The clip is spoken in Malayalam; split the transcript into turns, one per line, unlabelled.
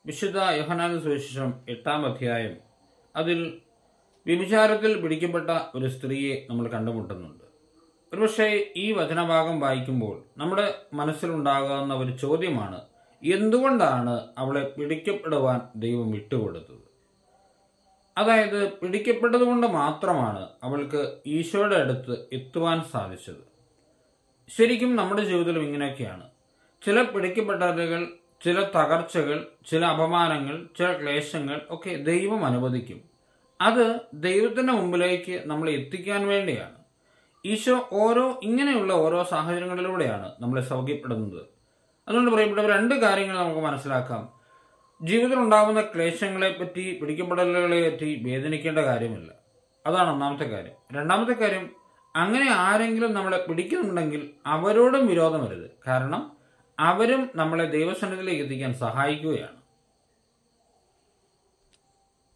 വിശുദ്ധ യോഹനാന സുവിശേഷം എട്ടാം അധ്യായം അതിൽ വ്യഭിചാരത്തിൽ പിടിക്കപ്പെട്ട ഒരു സ്ത്രീയെ നമ്മൾ കണ്ടുമുട്ടുന്നുണ്ട് ഒരുപക്ഷെ ഈ വചനഭാഗം വായിക്കുമ്പോൾ നമ്മുടെ മനസ്സിലുണ്ടാകാവുന്ന ഒരു ചോദ്യമാണ് എന്തുകൊണ്ടാണ് അവളെ പിടിക്കപ്പെടുവാൻ ദൈവം വിട്ടുകൊടുത്തത് അതായത് പിടിക്കപ്പെട്ടതുകൊണ്ട് മാത്രമാണ് അവൾക്ക് ഈശോയുടെ അടുത്ത് എത്തുവാൻ സാധിച്ചത് ശരിക്കും നമ്മുടെ ജീവിതത്തിലും ഇങ്ങനെയൊക്കെയാണ് ചില പിടിക്കപ്പെട്ടവരുകൾ ചില തകർച്ചകൾ ചില അപമാനങ്ങൾ ചില ക്ലേശങ്ങൾ ഒക്കെ ദൈവം അനുവദിക്കും അത് ദൈവത്തിന്റെ മുമ്പിലേക്ക് നമ്മളെ എത്തിക്കാൻ വേണ്ടിയാണ് ഈശോ ഓരോ ഇങ്ങനെയുള്ള ഓരോ സാഹചര്യങ്ങളിലൂടെയാണ് നമ്മളെ സൗഖ്യപ്പെടുന്നത് അതുകൊണ്ട് പറയപ്പെട്ടവർ രണ്ട് കാര്യങ്ങൾ നമുക്ക് മനസ്സിലാക്കാം ജീവിതത്തിൽ ഉണ്ടാകുന്ന ക്ലേശങ്ങളെ പറ്റി പിടിക്കപ്പെടലുകളെ പറ്റി വേദനിക്കേണ്ട കാര്യമില്ല അതാണ് ഒന്നാമത്തെ കാര്യം രണ്ടാമത്തെ കാര്യം അങ്ങനെ ആരെങ്കിലും നമ്മളെ പിടിക്കുന്നുണ്ടെങ്കിൽ അവരോടും വിരോധം വരരുത് കാരണം അവരും നമ്മളെ ദൈവസന്നിധിയിലേക്ക് എത്തിക്കാൻ സഹായിക്കുകയാണ്